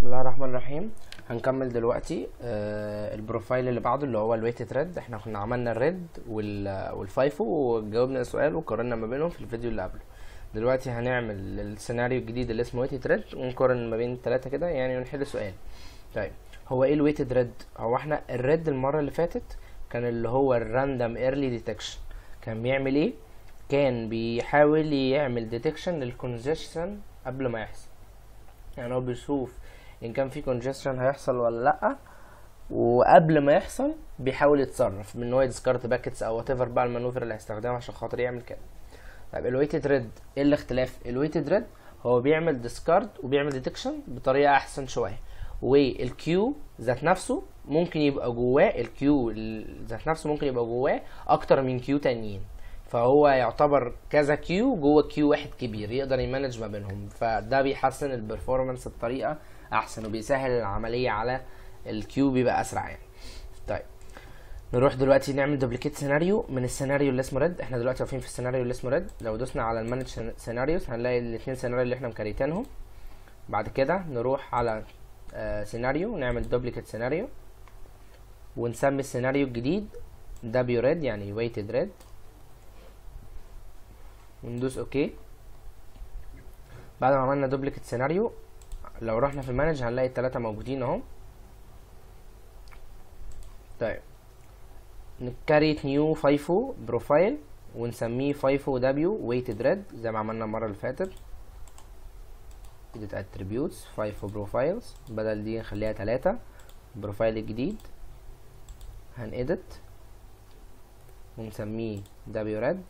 بسم الله الرحمن الرحيم هنكمل دلوقتي آه البروفايل اللي بعده اللي هو الويتد ريد احنا كنا عملنا الريد وال والفايفو وجاوبنا سؤال وقارنا ما بينهم في الفيديو اللي قبله دلوقتي هنعمل السيناريو الجديد اللي اسمه ويتد ريد ونقارن ما بين الثلاثه كده يعني ونحل سؤال طيب هو ايه الويتد ريد هو احنا الريد المره اللي فاتت كان اللي هو الراندوم ايرلي ديتكشن كان بيعمل ايه كان بيحاول يعمل ديتكشن للكونجكشن قبل ما يحصل يعني هو بيشوف ان كان في كونجستشن هيحصل ولا لا وقبل ما يحصل بيحاول يتصرف من ان هو يديسكارت باكيتس او وات ايفر بقى المانوفر اللي هيستخدمها عشان خاطر يعمل كده طيب الويتد ريد ايه الاختلاف الويتد ريد هو بيعمل ديسكارد وبيعمل ديتكشن بطريقه احسن شويه والكيو ذات نفسه ممكن يبقى جواه الكيو ذات نفسه ممكن يبقى جواه اكتر من كيو تانيين فهو يعتبر كذا كيو جوه كيو واحد كبير يقدر يمانج ما بينهم فده بيحسن البرفورمانس بطريقه احسن وبيسهل العمليه على الكيو بيبقى اسرع يعني طيب نروح دلوقتي نعمل دوبليكيت سيناريو من السيناريو اللي اسمه ريد احنا دلوقتي واقفين في السيناريو اللي اسمه ريد لو دوسنا على المانج سيناريوز هنلاقي الاثنين سيناريو اللي احنا مكريتينهم بعد كده نروح على آه سيناريو نعمل دوبليكيت سيناريو ونسمي السيناريو الجديد دبليو ريد يعني ويتد ريد وندوس اوكي بعد ما عملنا دوبليكيت سيناريو لو رحنا في المانج هنلاقي التلاتة موجودين اهو طيب نكريت نيو فايفو بروفايل ونسميه فايفو دبليو ويتد ريد زي ما عملنا المرة اللي فاتت edit attributes فايفو بروفايلز بدل دي نخليها تلاتة البروفايل الجديد هن edit ونسميه دبليو ريد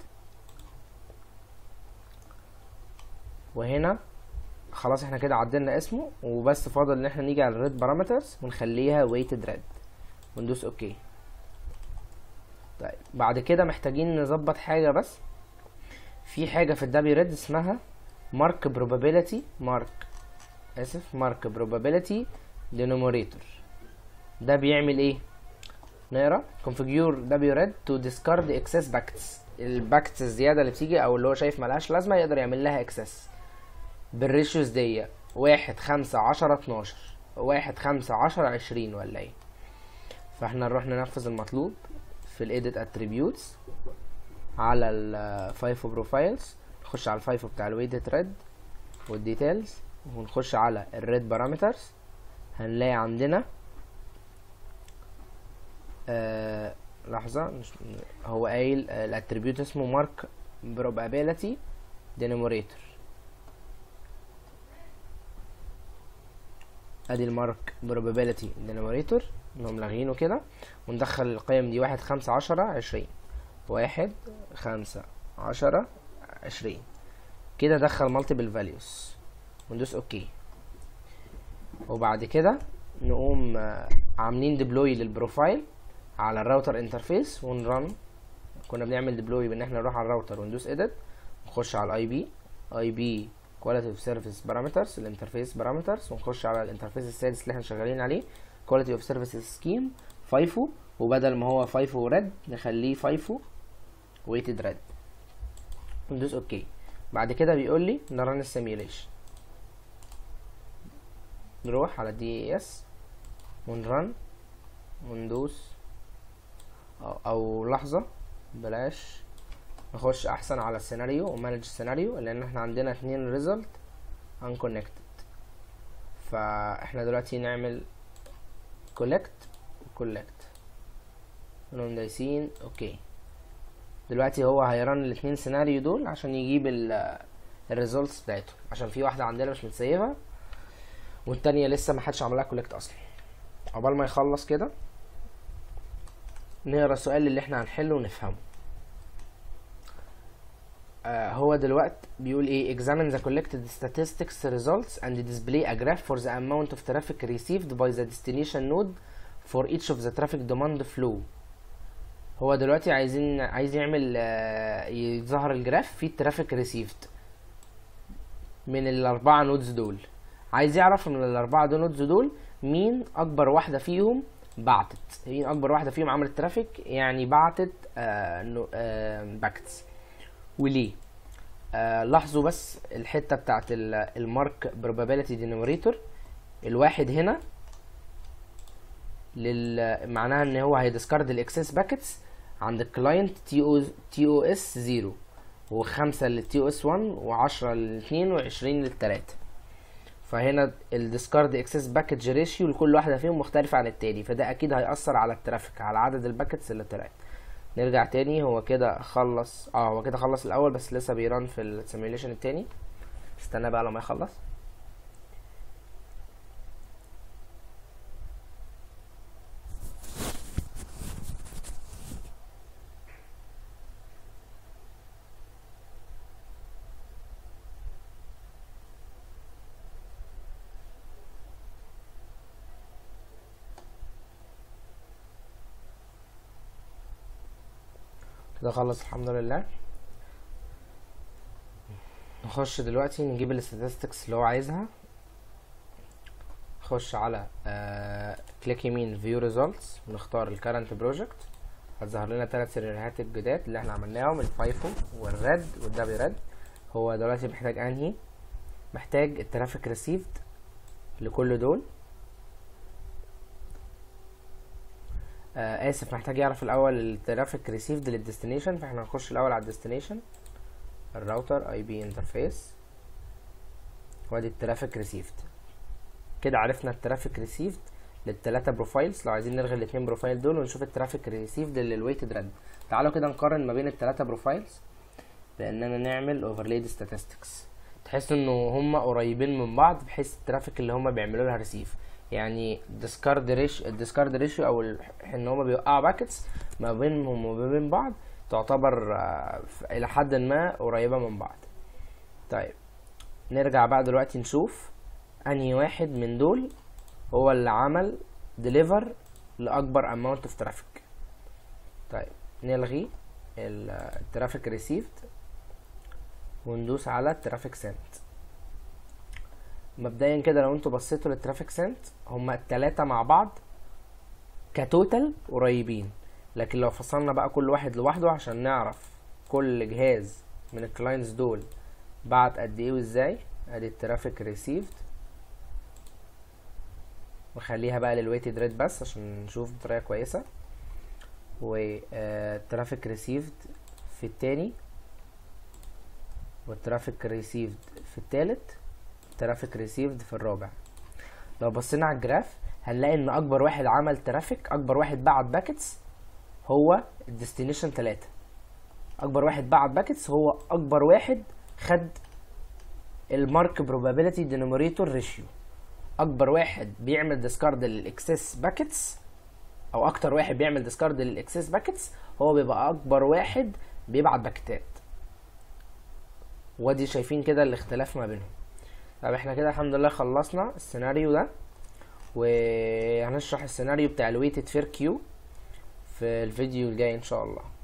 وهنا خلاص احنا كده عدلنا اسمه وبس فاضل ان احنا نيجي على الريد بارامترز ونخليها ويتد ريد وندوس اوكي طيب بعد كده محتاجين نظبط حاجه بس في حاجه في الدبليو ريد اسمها مارك probability مارك اسف مارك probability denominator ده بيعمل ايه نقرا configure w red to discard excess buckets الباكتس الزياده اللي بتيجي او اللي هو شايف ملهاش لازمه يقدر يعمل لها اكسس بالريشيوز دي واحد خمسة عشرة اتناشر واحد خمسة عشرة عشرين ولا ايه فاحنا نروح ننفذ المطلوب في الايديت اتريبيوتس على الفايفو بروفايلز نخش على الفايفو بتاع الويدت ريد والديتيلز ونخش على الريد بارامترز هنلاقي عندنا آه لحظة مش هو قايل آه الاتريبيوت اسمه مارك probability denominator ادي المارك probability denominator انهم لاغينه كده وندخل القيم دي واحد خمسة عشرة عشرين واحد خمسة عشرة عشرين كده دخل multiple values وندوس اوكي وبعد كده نقوم عاملين ديبلوي للبروفايل على الراوتر انترفيس ونرن كنا بنعمل ديبلوي بان احنا نروح على الراوتر وندوس اديت نخش على الاي بي اي بي كواليتي اوف سيرفيس بارامترز الانترفيس بارامترز ونخش على الانترفيس السادس اللي احنا شغالين عليه كواليتي اوف سيرفيس سكيم فايفو وبدل ما هو فايفو ريد نخليه فايفو ويتد ريد ندوس اوكي بعد كده بيقول لي نرن السيميوليشن نروح على دي اي اس ونرن وندوس أو, او لحظه بلاش نخش احسن على السيناريو ومانج السيناريو لان احنا عندنا اتنين ريزلت unconnected فاحنا دلوقتي نعمل collect وكولكت نقوم دايسين اوكي دلوقتي هو هيرن الاتنين سيناريو دول عشان يجيب الريزلتس بتاعتهم عشان في واحده عندنا مش متسيبه والتانية لسه محدش عملها كولكت اصلا عقبال ما يخلص كده نقرا السؤال اللي احنا هنحله ونفهمه آه هو دلوقتي بيقول ايه examine the collected statistics results and display a graph for the amount of traffic received by the destination node for each of the traffic demand flow هو دلوقتي عايزين عايز يعمل آه يظهر الجراف فيه الترافيك ريسيفد من الاربعه نودز دول عايز يعرف من الاربعه دول نودز دول مين اكبر واحده فيهم بعتت مين اكبر واحده فيهم عملت ترافيك يعني بعتت آه آه باكتس وليه آه لاحظوا بس الحته بتاعت المارك probability denominator الواحد هنا لل معناها ان هو هيدسكارد الاكسس باكيتس عند الكلاينت تي او تي او اس 0 وخمسة للتي او اس 1 وعشرة للاثنين وعشرين للتلاتة فهنا الديسكارد اكسس باكيت ريشيو لكل واحدة فيهم مختلفة عن التاني فده اكيد هيأثر على الترافيك على عدد الباكيتس اللي طلعت نرجع تاني هو كده خلص اه هو كده خلص الاول بس لسه بيران في السيميوليشن التاني استنى بقى لما يخلص كده خلص الحمد لله نخش دلوقتي نجيب الاستاتستكس اللي هو عايزها نخش على كليك يمين فيو ريزلتس ونختار الكرنت بروجكت هتظهر لنا ثلاث سيناريوهات الجداد اللي احنا عملناهم الفايفو والريد والدبي ريد هو دلوقتي محتاج انهي محتاج الترافيك ريسيفد لكل دول آه اسف محتاج يعرف الاول الترافيك ريسيفد للديستنيشن فاحنا هنخش الاول على الديستنيشن الراوتر اي بي انترفيس وادي الترافيك ريسيفد كده عرفنا الترافيك ريسيفد للتلاتة بروفايلز لو عايزين نلغي الاتنين بروفايل دول ونشوف الترافيك ريسيفد للويتد ريد تعالوا كده نقارن ما بين التلاتة بروفايلز باننا نعمل اوفرليد statistics تحس انه هما قريبين من بعض بحيث الترافيك اللي هما بيعملوا لها ريسيف يعني ديسكارد ريش الديسكارد ريشيو او ال- ان هما بيوقعوا باكتس ما بينهم وما بين بعض تعتبر آه، ف- الى حد ما قريبه من بعض طيب نرجع بقى دلوقتي نشوف انهي واحد من دول هو اللي عمل ديليفر لاكبر اماونت اوف ترافيك طيب نلغي الترافيك ريسيفد وندوس على الترافيك سنت مبدئيا كده لو انتوا بصيتوا للترافيك سنت هما التلاتة مع بعض كتوتال قريبين لكن لو فصلنا بقى كل واحد لوحده عشان نعرف كل جهاز من الكلاينتس دول بعت قد ايه وازاي ادي الترافيك ريسيفد وخليها بقى للويتد ريت بس عشان نشوف بطريقة كويسة والترافيك ريسيفد في التاني والترافيك ريسيفد في التالت ترافيك ريسيفد في الرابع لو بصينا على الجراف هنلاقي ان اكبر واحد عمل ترافيك اكبر واحد بعت باكتس هو الديستنيشن 3 اكبر واحد بعت باكتس هو اكبر واحد خد المارك بروبابيلتي دينوميريتور ريشيو اكبر واحد بيعمل ديسكارد للاكسس باكتس او اكتر واحد بيعمل ديسكارد للاكسس باكتس هو بيبقى اكبر واحد بيبعت باكتات ودي شايفين كده الاختلاف ما بينهم طب احنا كده الحمد لله خلصنا السيناريو ده وهنشرح السيناريو بتاع الويتد فير كيو في الفيديو الجاي ان شاء الله